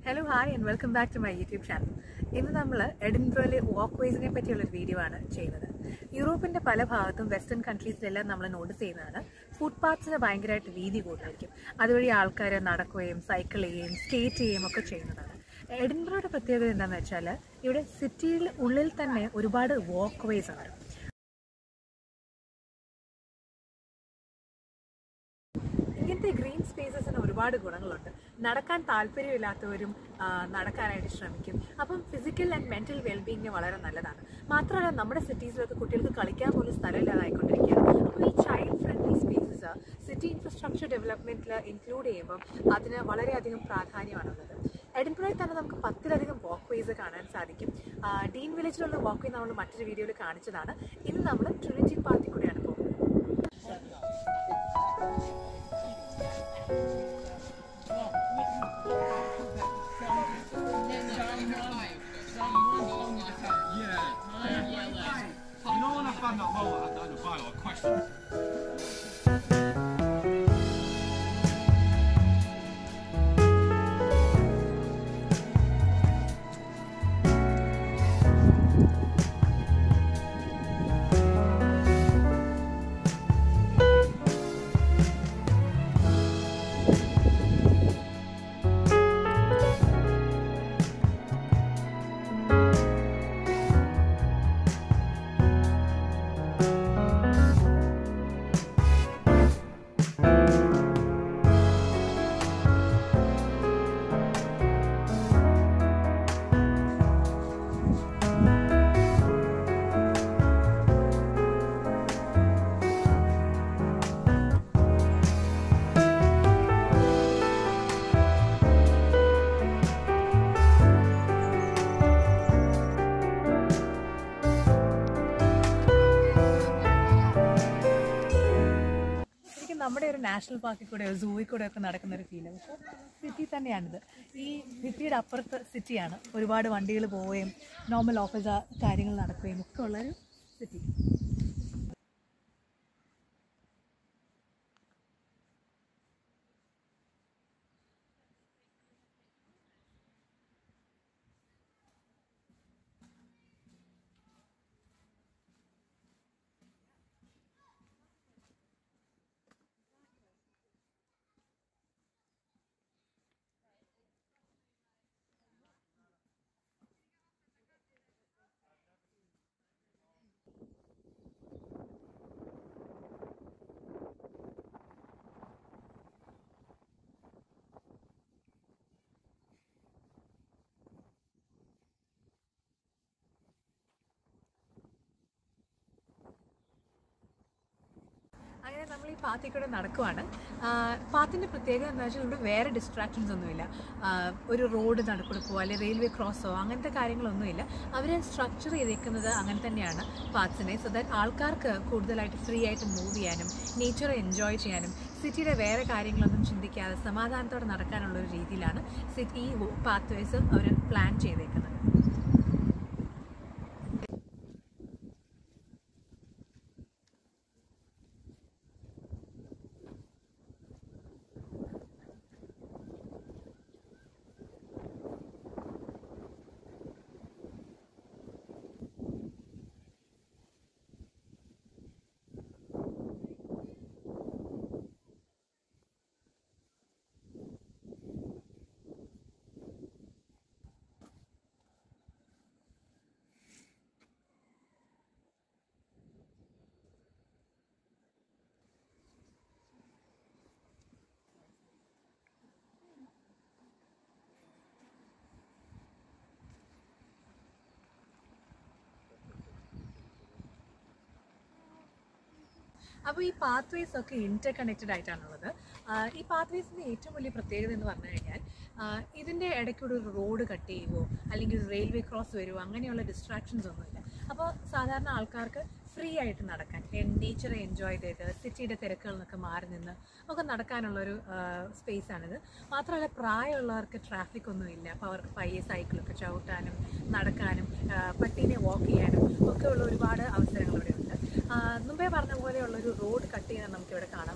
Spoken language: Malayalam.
Hello hi and welcome back to my YouTube channel ഇന്ന് നമ്മൾ എഡിൻബ്രോയിലെ വാക്ക് വേസിനെ പറ്റിയുള്ള ഒരു വീഡിയോ ആണ് ചെയ്യുന്നത് യൂറോപ്പിന്റെ പല ഭാഗത്തും വെസ്റ്റേൺ കൺട്രീസിലെല്ലാം നമ്മൾ നോട്ടീസ് ചെയ്യുന്നതാണ് ഫുട്പാത്ത്സിന് ഭയങ്കരമായിട്ട് വീതി കൂടുതലായിരിക്കും അതുവഴി ആൾക്കാർ നടക്കുകയും സൈക്കിൾ ചെയ്യുകയും സ്കേറ്റ് ചെയ്യുകയും ഒക്കെ ചെയ്യുന്നതാണ് എഡിൻബ്രോയുടെ പ്രത്യേകത എന്താണെന്ന് വെച്ചാൽ ഇവിടെ സിറ്റിയിൽ ഉള്ളിൽ തന്നെ ഒരുപാട് വാക്ക് വേസ് ഉണ്ട് ഇങ്ങനത്തെ ഗ്രീൻ സ്പേസസിന് ഒരുപാട് ഗുണങ്ങളുണ്ട് നടക്കാൻ താല്പര്യമില്ലാത്തവരും ആ, നടക്കാനായിട്ട് ശ്രമിക്കും അപ്പം ഫിസിക്കൽ ആൻഡ് മെന്റൽ വെൽബീയിങ്ങിന് വളരെ നല്ലതാണ് മാത്രമല്ല നമ്മുടെ സിറ്റീസിലൊക്കെ കുട്ടികൾക്ക് കളിക്കാൻ പോലും സ്ഥലമില്ലാതായിക്കൊണ്ടിരിക്കുകയാണ് അപ്പോൾ ഈ child friendly spaces city infrastructure ഡെവലപ്മെന്റിൽ ഇൻക്ലൂഡ് ചെയ്യുമ്പോൾ അതിന് വളരെയധികം പ്രാധാന്യമാണുള്ളത് എഡിൻബ്രോയിൽ തന്നെ നമുക്ക് പത്തിലധികം വാക്ക് വേസ് കാണാൻ സാധിക്കും ആ, ഡീൻ വില്ലേജിലുള്ള വാക്ക് വേ നമ്മൾ മറ്റൊരു വീഡിയോയിൽ കാണിച്ചതാണ് ഇന്ന് നമ്മൾ ട്രിനിറ്റി പാർക്കിൽ കൂടെയാണ് പോകുന്നത് You know when I found out more, I had to file a question. ശരിക്കും നമ്മുടെ ഒരു നാഷണൽ പാർക്കിൽ കൂടെ സൂയിൽ കൂടെ ഒക്കെ നടക്കുന്ന ഒരു ഫീല് പക്ഷേ സിറ്റി തന്നെയാണിത് ഈ സിറ്റിയുടെ അപ്പുറത്ത് സിറ്റിയാണ് ഒരുപാട് വണ്ടികൾ പോവുകയും നോർമൽ ഓഫീസ് കാര്യങ്ങൾ നടക്കുകയും ഒക്കെ ഉള്ളൊരു സിറ്റി അങ്ങനെ നമ്മൾ ഈ പാത്തിൽ കൂടെ നടക്കുവാണ് പാത്തിൻ്റെ പ്രത്യേകത എന്താ വെച്ചാൽ ഇവിടെ വേറെ ഡിസ്ട്രാക്ഷൻസ് ഒന്നുമില്ല ആ, ഒരു റോഡ് നടുക്കൂടെ പോവുക അല്ലെങ്കിൽ റെയിൽവേ ക്രോസോ അങ്ങനത്തെ കാര്യങ്ങളൊന്നുമില്ല അവർ സ്ട്രക്ചർ ചെയ്തേക്കുന്നത് അങ്ങനെ തന്നെയാണ് പാത്സിനെ സോ ദാറ്റ് ആൾക്കാർക്ക് കൂടുതലായിട്ട് ഫ്രീ ആയിട്ട് മൂവ് ചെയ്യാനും നേച്ചർ എൻജോയ് ചെയ്യാനും സിറ്റിയുടെ വേറെ കാര്യങ്ങളൊന്നും ചിന്തിക്കാതെ സമാധാനത്തോടെ നടക്കാനുള്ള ഒരു രീതിയിലാണ് സിറ്റി ഈ പാത്ത് വേസ് അവർ പ്ലാൻ ചെയ്തേക്കുന്നത് അപ്പോൾ ഈ പാത്ത് വേസ് ഒക്കെ ഇന്റർ കണക്റ്റഡ് ആയിട്ടാണുള്ളത് ആഹ് ഈ പാത്ത് വേസിൻ്റെ ഏറ്റവും വലിയ പ്രത്യേകത എന്ന് പറഞ്ഞു കഴിഞ്ഞാൽ ആഹ് ഇതിൻ്റെ ഇടയ്ക്കൂടെ ഒരു റോഡ് കട്ട് ചെയ്യുകയോ അല്ലെങ്കിൽ ഒരു റെയിൽവേ ക്രോസ് വരുമോ അങ്ങനെയുള്ള ഡിസ്ട്രാക്ഷൻസ് ഒന്നുമില്ല അപ്പോൾ സാധാരണ ആൾക്കാർക്ക് ഫ്രീ ആയിട്ട് നടക്കാൻ നേച്ചറെ എൻജോയ് ചെയ്ത് സിറ്റിയുടെ തിരക്കുകളിൽ നിന്നൊക്കെ മാറി നിന്ന് ഒക്കെ നടക്കാനുള്ളൊരു സ്പേസ് ആണിത് മാത്രമല്ല പ്രായമുള്ളവർക്ക് ട്രാഫിക് ഒന്നും ഇല്ല അപ്പോൾ അവർക്ക് പയ്യെ സൈക്കിളൊക്കെ ചവിട്ടാനും നടക്കാനും ആ, പട്ടീനെ വാക്ക് ചെയ്യാനും ഒക്കെ ഉള്ള ഒരുപാട് അവസരങ്ങൾ ഇവിടെ ഉണ്ട് ആ, മുമ്പേ പറഞ്ഞ പോലെയുള്ള ഒരു റോഡ് കട്ട് ചെയ്യാൻ നമുക്ക് ഇവിടെ കാണാൻ